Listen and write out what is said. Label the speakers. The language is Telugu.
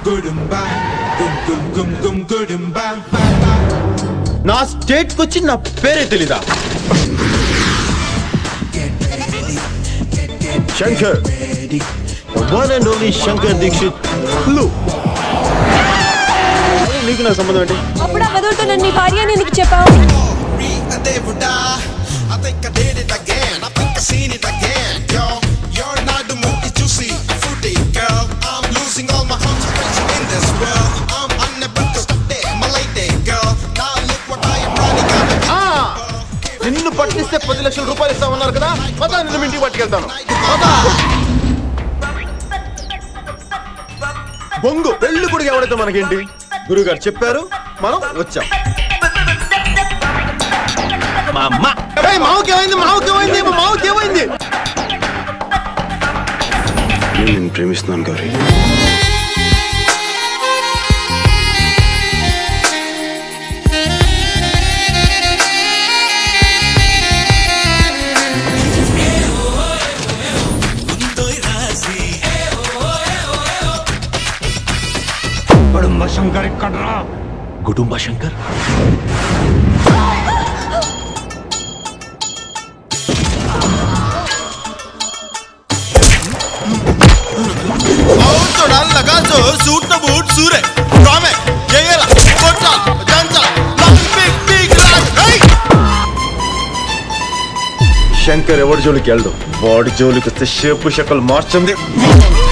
Speaker 1: నా స్టేట్ వచ్చి నా పేరే తెలీదా Shankar one and only Shankar Dikshit hello నీకు నా సంబంధం ఏంటి
Speaker 2: అప్పుడు ఆ వెదవుతో నన్ను నీ భార్య అని నీకు చెప్పావు
Speaker 3: దేవుడా I think I did it again. I think I seen it again. Yo, you're not the movie juicy, fruity girl. I'm losing all my concentration in this world. I'm unable to stop it, my lady girl. Now look what I am running out of.
Speaker 1: ఆ, నిన్ను పట్టిస్తే పది లక్షల రూపాయలు ఇస్తామన్నారు కదా పద నిన్ను మీ ఇంటికి పట్టుకెళ్తాను పద. బొంగు పెళ్లి కొడుకు ఎవడైతే మనకేంటి గురుగారు చెప్పారు మనం వచ్చాం మా అమ్మ ఏయ్, మావకి ఏమైంది మావకి ఏమైంది మా మావకి ఏమైంది నేను ప్రేమిస్తున్నాను గౌరీ
Speaker 4: కుటుంబ శంకర్ ఎక్కడ్రా
Speaker 1: కుటుంబ శంకర్
Speaker 3: लगा जो सूट न बूट सूरे ड्रामे येला कोटा जंजा बिग बिग राज hey
Speaker 1: శంకర్ ఎవరి జోలికి వెళ్ళడు వాడి జోలికి వస్తే షేపు షకలు మార్చండి